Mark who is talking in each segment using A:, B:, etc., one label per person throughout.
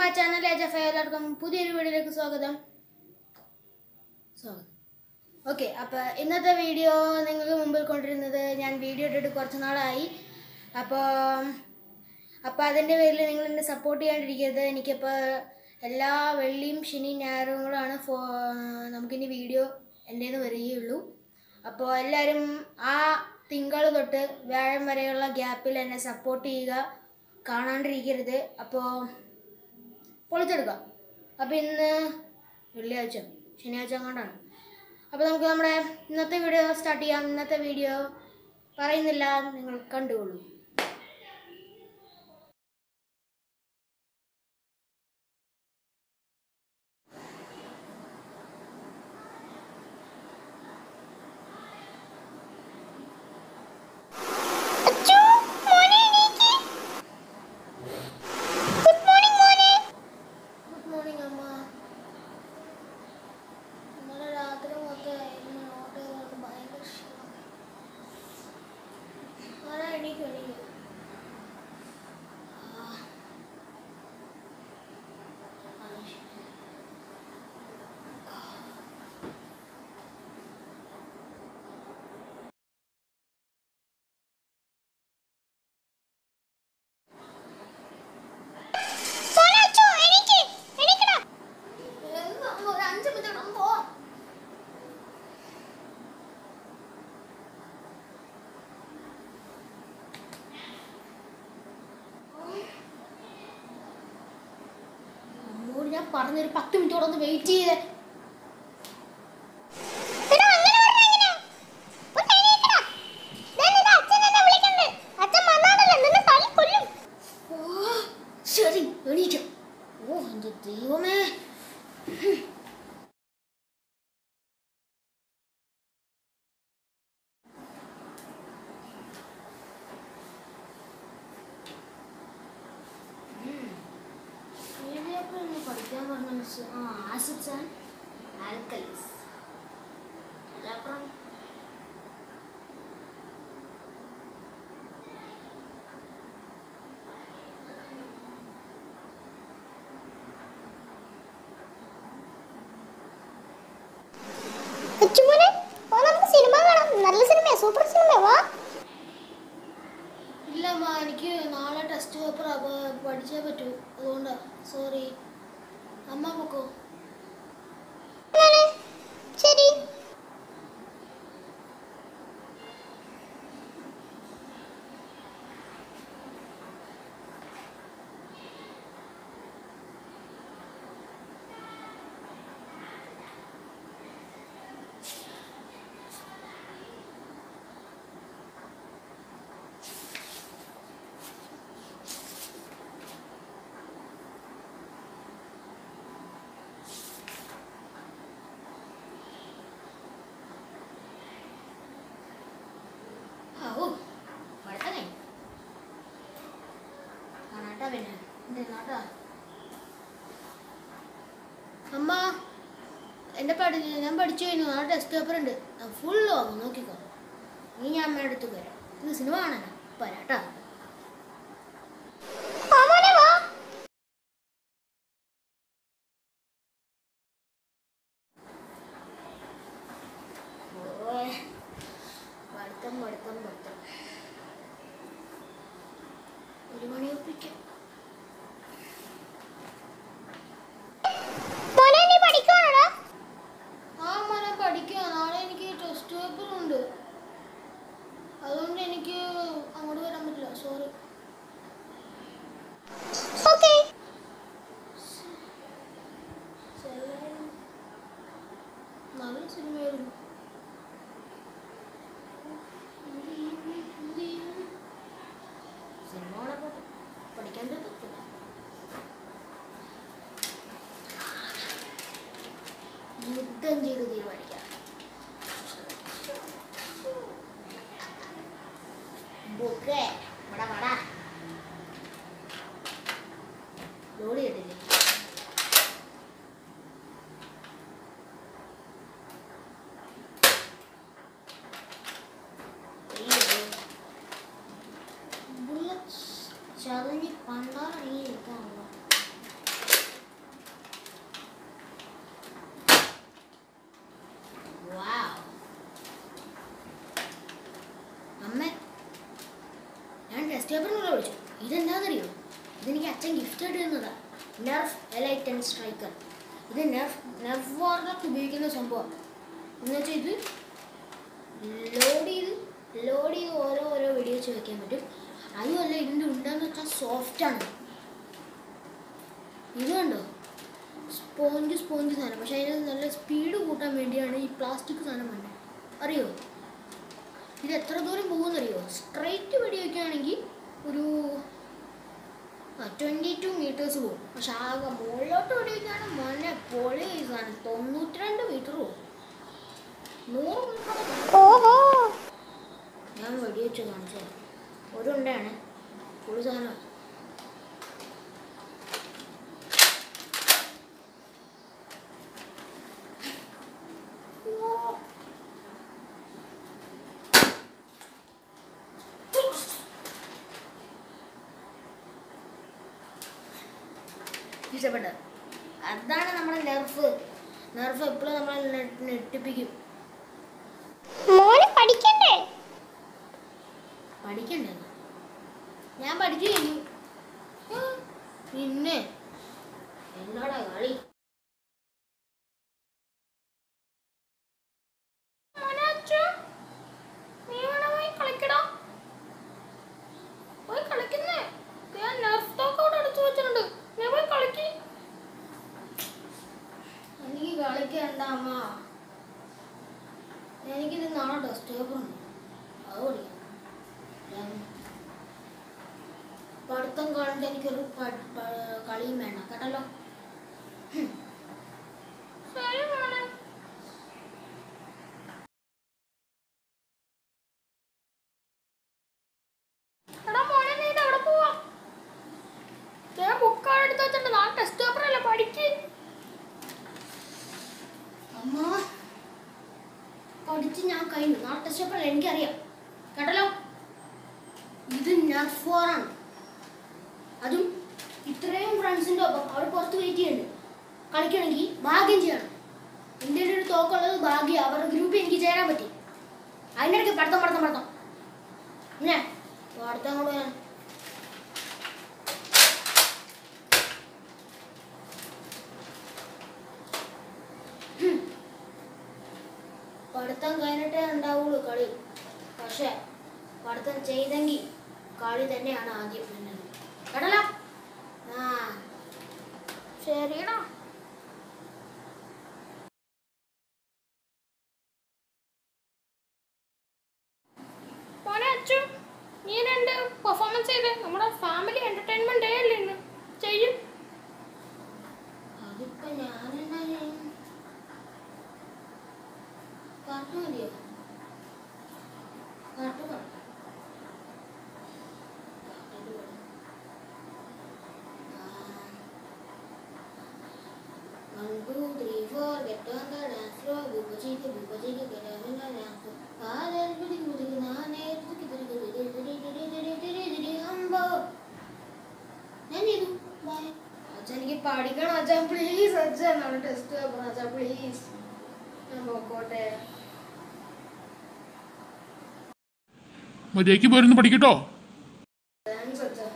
A: My channel H F എല്ലാവർക്കും പുതിയൊരു വീഡിയോയിലേക്ക് സ്വാഗതം സ്വാഗതം ഓക്കെ അപ്പോൾ ഇന്നത്തെ വീഡിയോ നിങ്ങൾക്ക് മുമ്പിൽ കൊണ്ടിരുന്നത് ഞാൻ വീഡിയോ ഇട്ടിട്ട് കുറച്ച് നാളായി അപ്പോൾ അപ്പോൾ അതിൻ്റെ പേരിൽ നിങ്ങൾ എന്നെ സപ്പോർട്ട് ചെയ്യാണ്ടിരിക്കരുത് എനിക്കിപ്പോൾ എല്ലാ വെള്ളിയും ശനിയും ഞായറുകളാണ് ഫോ നമുക്കിനി വീഡിയോ എൻ്റെ നിന്ന് വരികയുള്ളൂ അപ്പോൾ എല്ലാവരും ആ തിങ്കൾ തൊട്ട് വ്യാഴം വരെയുള്ള ഗ്യാപ്പിൽ എന്നെ സപ്പോർട്ട് ചെയ്യുക കാണാണ്ടിരിക്കരുത് അപ്പോൾ പൊളിച്ചെടുക്കാം അപ്പോൾ ഇന്ന് വെള്ളിയാഴ്ച ശനിയാഴ്ച അങ്ങോട്ടാണ് അപ്പോൾ നമുക്ക് നമ്മുടെ ഇന്നത്തെ വീഡിയോ സ്റ്റാർട്ട് ചെയ്യാം ഇന്നത്തെ വീഡിയോ പറയുന്നില്ല നിങ്ങൾ കണ്ടുകൊള്ളൂ ഗുഡ് മോർണിംഗ് അമ്മ ഇന്നലെ രാത്രി മൊത്തം ഇന്ന് നോട്ട് ചെയ്തുകൊണ്ട് ഭയങ്കര ക്ഷീണം ആരാ എണീക്കും എണീക്കും ആ. ആ, ശരി. വേഗം അമ്മ ഒരു അഞ്ച് മിനിറ്റ് കൂടെ ഒന്ന് പോവാം അമ്മോട് ഞാൻ പറഞ്ഞൊരു പത്ത് മിനിറ്റ് കൂടെ ഒന്ന് വെയിറ്റ് ചെയ്തേ ഓ, ശരി എണീറ്റോ ഓ എന്റെ ദൈവമേ ഏതൊക്കെ ഒന്ന് പഠിക്കാൻ പറഞ്ഞ miss uh acids and alkalis അതപ്പുറം
B: കൊച്ചുമോനെ വാ നമുക്ക് സിനിമ കാണാം നല്ല സിനിമയാ സൂപ്പർ സിനിമയാ വാ
A: ഇല്ല അമ്മ എനിക്ക് നാളെ ടെസ്റ്റ് പേപ്പർ പഠിച്ചേ പറ്റൂ അതുകൊണ്ടാ സോറി അമ്മ പൊക്കോ
B: എന്താണ്? ശരി
A: ഓ പഠിത്തം കഴിഞ്ഞു കാണാട്ടാ പിന്നെ എന്തിനാട്ടാ അമ്മ എൻ്റെ പഠി ഞാൻ പഠിച്ചു കഴിഞ്ഞു നാളെ ടെസ്റ്റ് പേപ്പർ ഉണ്ട് ഫുൾ വാങ്ങും നോക്കിക്കോ ഇനി ഞാൻ അമ്മയുടെ അടുത്ത് വരാം ഇത് സിനിമ കാണാനാ വരാട്ടാ
B: വാ മോനെ വാ
A: ഓയ്. പഠിത്തം പഠിത്തം പഠിത്തം ഒരു മണി ഒപ്പിക്കാം
B: മോനെ നീ പഠിക്കുവാണോടാ
A: ആ മനം പഠിക്കുക നാളെ എനിക്ക് ടെസ്റ്റ് പേപ്പർ ഉണ്ട് അതുകൊണ്ട് എനിക്ക് അങ്ങോട്ട് വരാൻ പറ്റില്ല സോറി
B: ഓക്കെ
A: നല്ല സിനിമയായിരുന്നു സിനിമ കാണാൻ പഠിക്കാൻ പറ്റില്ല യുദ്ധം ചെയ്ത് തീരുമാനിക്കാം ബുക്ക് വട വട ലോഡ് ചെയ്തില്ലേ ബുള്ളറ്റ്സ് ചതഞ്ഞ് പണ്ടാറങ്ങി നിൽക്കാനുള്ള ടെസ്റ്റ് പേപ്പറിനുള്ള വിളിച്ചു ഇതെന്താണെന്നറിയോ ഇതെനിക്ക് അച്ഛൻ ഗിഫ്റ്റ് ആയിട്ട് തന്നതാ നെർഫ് എലൈറ്റ് ടെൻ സ്ട്രൈക്കർ ഇത് നെർഫ് നെർഫ് വാറിലൊക്കെ ഉപയോഗിക്കുന്ന സംഭവം എന്ന് വെച്ചാൽ ഇത് ലോഡ് ചെയ്ത് ലോഡ് ചെയ്ത് ഓരോ ഓരോ വെടിവെച്ച് വെക്കാൻ പറ്റും അതുമല്ല ഇതിൻ്റെ ഉണ്ടെന്ന് വെച്ചാൽ സോഫ്റ്റാണ് ഇത് കണ്ടോ സ്പോഞ്ച് സ്പോഞ്ച് സാധനം പക്ഷേ അതിന് നല്ല സ്പീഡ് കൂട്ടാൻ വേണ്ടിയാണ് ഈ പ്ലാസ്റ്റിക് സാധനം വേണ്ടത് അറിയോ ഇത് എത്ര ദൂരം പോകുമെന്നറിയോ സ്ട്രൈറ്റ് വെടി വയ്ക്കുകയാണെങ്കിൽ ഒരു ട്വൻറ്റി ടു മീറ്റേഴ്സ് പോകും പക്ഷെ ആകെ മുകളിലോട്ട് വെടി വയ്ക്കുകയാണെങ്കിൽ മോനെ പൊളി ഈ സാധനം തൊണ്ണൂറ്റി രണ്ട് മീറ്റർ പോകും നൂറ് മീറ്റർ
B: ഓഹോ
A: ഞാൻ വെടിവെച്ച് കാണിച്ചത് ഒരു ഉണ്ടയാണ് ഫുൾ സാധനം ഇഷ്ടപ്പെട്ടത് അതാണ് നമ്മുടെ നെർഫ് നെർഫ് എപ്പോഴും നമ്മളെ നെ- നെട്ടിപ്പിക്കും
B: മോനെ പഠിക്കണ്ടേ
A: പഠിക്കണ്ടേ ഞാൻ പഠിച്ചു കഴിഞ്ഞു ആ, പിന്നെ എന്നോടാ കളി മോനെ അച്ഛാ, നീ വേണേ പോയി കളിക്കടാ. പോയി കളിക്കുന്നേ. ഞാൻ nerf തോക്ക് അവിടെ എടുത്ത് വെച്ചിട്ടുണ്ട്. നീ പോയി കളിക്ക്. എനിക്ക് കളിക്കണ്ട അമ്മ എനിക്കിത് നാളെ ടെസ്റ്റ് പേപ്പർ ഉണ്ട് അത് പഠിക്കണം ഞാൻ പഠിത്തം കളണ്ട് എനിക്കൊരു പ- പ- കളിയും വേണം കേട്ടല്ലോ ഹും. ശരി മോനെ എടാ മോനെ നീ ഇത് എവിടെ പോവാ ഞാൻ ബുക്കാണ് എടുത്ത് വെച്ചിട്ട് നാളെ ടെസ്റ്റ് പേപ്പർ അല്ലേ പഠിക്ക് അമ്മ പഠിച്ച് ഞാൻ കഴിഞ്ഞു നാളെ ടെസ്റ്റ് പേപ്പർ അല്ലേ എനിക്കറിയാം കേട്ടല്ലോ ഇത് നർഫോറാണ് അതും ഇത്രയും ഫ്രണ്ട്സിൻ്റെ ഒപ്പം അവിടെ പുറത്ത് വെയിറ്റ് ചെയ്യുന്നുണ്ട് കളിക്കണമെങ്കിൽ ഭാഗ്യം ചെയ്യണം എൻ്റെ ഒരു തോക്കുള്ളത് ഭാഗ്യം അവരുടെ ഗ്രൂപ്പിൽ എനിക്ക് ചേരാൻ പറ്റി അതിനിടയ്ക്ക് പഠിത്തം പഠിത്തം പഠിത്തം പിന്നെ പഠിത്തം കൊണ്ട് ഞാൻ ഹും. പഠിത്തം കഴിഞ്ഞിട്ടേ ഉണ്ടാവുള്ളൂ കളി പക്ഷേ പഠിത്തം ചെയ്തെങ്കിൽ കളി തന്നെയാണ് ആദ്യം വരുന്നത് കേട്ടല്ലോ ആ ശരിയടാ മോനെ അച്ചു നീ രണ്ട് പെർഫോമൻസ് ചെയ്ത് നമ്മുടെ ഫാമിലി എന്റർടൈൻമെന്റ് ഡേ അല്ലേ ഇന്ന് ചെയ്യും അതിപ്പോ ഞാനെന്നാ ചെയ്യും പാട്ട് മതിയോ പാട്ട് പാടാം പാട്ടിട്ട് പാടാം. ആ. One, two, three, four, get on the dance floor. വിഭജിക്ക്, വിഭജിക്ക്, get on the dance floor. കാലൽ പിടി മുറുകി നാനേ തുരുക്കി തുരുക്കി തിരി തിരി തിരി തിരി തിരി തിരി അമ്പോ. ഞാൻ ചെയ്തു ബൈ അച്ഛൻ എനിക്ക് പഠിക്കണം അച്ഛൻ പ്ലീസ് അച്ഛൻ നമ്മുടെ ടെസ്റ്റ് പേപ്പർ അച്ഛൻ പ്ലീസ് ഞാൻ പോക്കോട്ടെ
C: മര്യാദയ്ക്ക് പോരുന്ന് പഠിക്കട്ടോ
A: താങ്ക്സ് അച്ഛൻ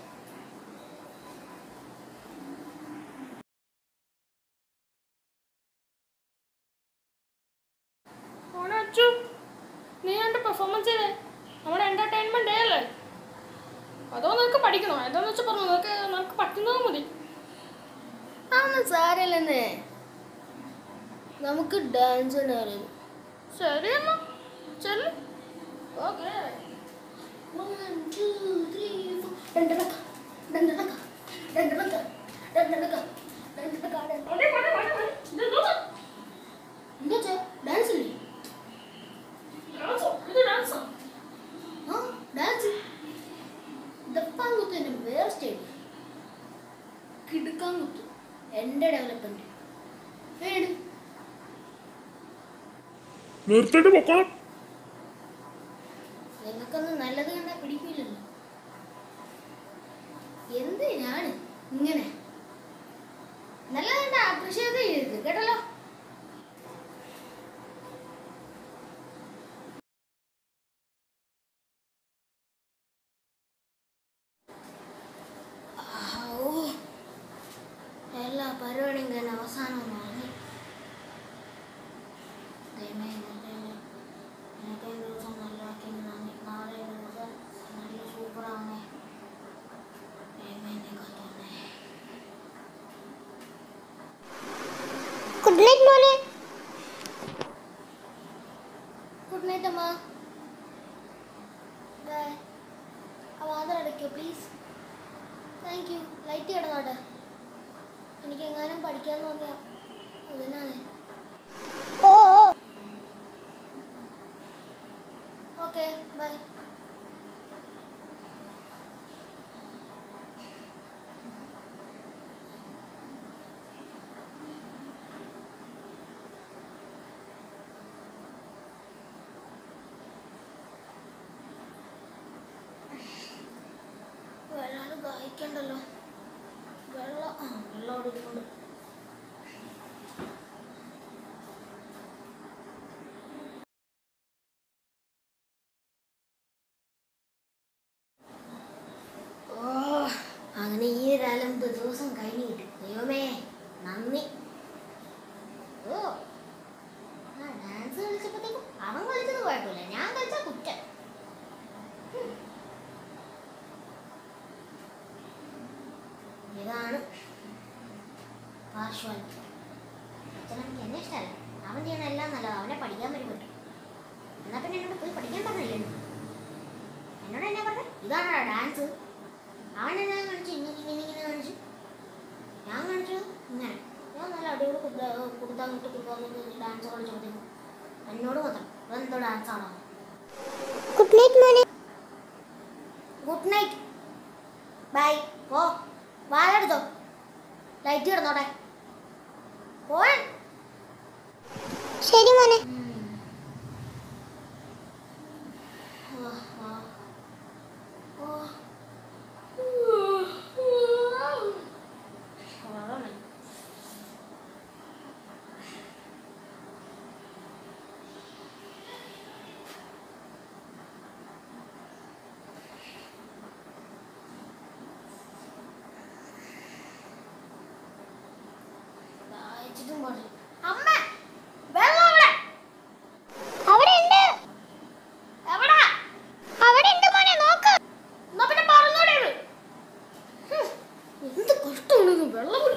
D: മോനെ അച്ചു നീ എൻ്റെ പെർഫോമൻസ് ചെയ്തേ നമ്മുടെ എൻ്റർടൈൻമെൻറ്റ് ഡേ അല്ലേ അതോ നിനക്ക് പഠിക്കണോ എന്താന്ന് വെച്ചാൽ പറഞ്ഞു നിനക്ക് നിനക്ക് പറ്റുന്നത് മതി
A: അതൊന്നും സാരല്ലെന്നേ നമുക്ക് ഡാൻസ് ഉണ്ടായിരുന്നു
D: ശരി എന്നാ ചെല്ലു
A: okay One, two, three, four. ഡണ്ടടക്ക, ഡണ്ടടക്ക, ഡണ്ടടക്ക, ഡണ്ടടക്ക, ഡണ്ടടക്ക, ഡണ്ട-
D: മതി മതി മതി മതി ഇത് നോക്ക്.
A: എന്താ ചേ? ഡാൻസ് ഇല്ലേ?
D: ഡാൻസോ? ഇത് ഡാൻസാ
A: ആ, ഡാൻസ്. ദപ്പാങ്കുത്തിന്റെ വേറെ സ്റ്റൈൽ കിടുക്കാങ്കുത്ത് എന്റെ ഡെവലപ്മെന്റ് ഏട്
C: നിർത്തിയിട്ട് പൊക്കണം
A: നിങ്ങൾക്കൊന്നും നല്ലത് കണ്ടാൽ പിടിക്കില്ലല്ലോ എന്തിനാണ് ഇങ്ങനെ നല്ലത് കണ്ട അപ്രിഷിയേറ്റ് ചെയ്യരുത് കേട്ടല്ലോ ദൈവമേ ഇന്നത്തെ ഇന്നത്തെ ദിവസം നല്ലതാക്കിയതിന് നന്ദി നാളെ ദിവസം നല്ല സൂപ്പറാവണേ ദൈവമേ എന്നെ കാത്തോണേ
B: ഗുഡ് നൈറ്റ് മോനെ
A: ഗുഡ് നൈറ്റ് അമ്മ ബൈ ആ വാതിൽ അടയ്ക്കോ പ്ലീസ് താങ്ക് യു ലൈറ്റ് കിടന്നോട്ടെ എനിക്ക് എങ്ങാനും പഠിക്കാൻ തോന്നിയാ അതിനാണ്
B: ഓ ഓ
A: ഓക്കെ ബൈ വെള്ളം ദാഹിക്കണ്ടല്ലോ വെള്ളം ആ വെള്ളം അവിടെ ഇരിപ്പുണ്ട് ഓ അങ്ങനെ ഈ ഒരലമ്പ് ദിവസം കഴിഞ്ഞു കിട്ടി ദൈവമേ നന്ദി ഓ ആ ഡാൻസ് കളിച്ചപ്പോഴത്തേക്കും അവൻ കളിച്ചത് കുഴപ്പമില്ല ഞാൻ കളിച്ച കുറ്റം ഹും. ഇതാണ് പാർശ്വവൽക്കം അച്ഛനമ്മയ്ക്ക് എന്നെ ഇഷ്ടമല്ല അവൻ ചെയ്യണ എല്ലാം നല്ലത് അവനെ പഠിക്കാൻ വേണ്ടി പറ്റും എന്നാ പിന്നെ എന്നോട് പോയി പഠിക്കാൻ പറഞ്ഞില്ലേ എന്നോട് എന്നാ പറഞ്ഞത് ഇതാണോ ഡാൻസ് അവൻ എന്നാ കാണിച്ചു ഇങ്ങനെ ഇങ്ങനെ ഇങ്ങനെ കാണിച്ചു ഞാൻ കാണിച്ചത് ഇങ്ങനെ ഞാൻ നല്ല അടിപൊളി കുടുത്താൻ കിട്ടി കുടുക്കാൻ ഡാൻസ് കളിച്ചപ്പോഴത്തേക്കും എന്നോട് മാത്രം അതെന്തോ ഡാൻസ് ആണോ
B: ഗുഡ് നൈറ്റ് മോനെ
A: ഗുഡ് നൈറ്റ് ബൈ പോ വാലെടുത്തോ ലൈറ്റ് കിടന്നോടെ പോൻ
B: ശരി മോനെ
A: ദാഹിച്ചിട്ടും പാടില്ല. അമ്മ വെള്ളം അവിടെ
B: അവിടെ ഉണ്ട്
A: എവിടാ
B: അവിടെ ഉണ്ട് മോനെ നോക്ക്
A: എന്നാ പിന്നെ പറഞ്ഞോടെ ഇത്. ഹും, എന്ത് കഷ്ടമാണ് ഇത് വെള്ളം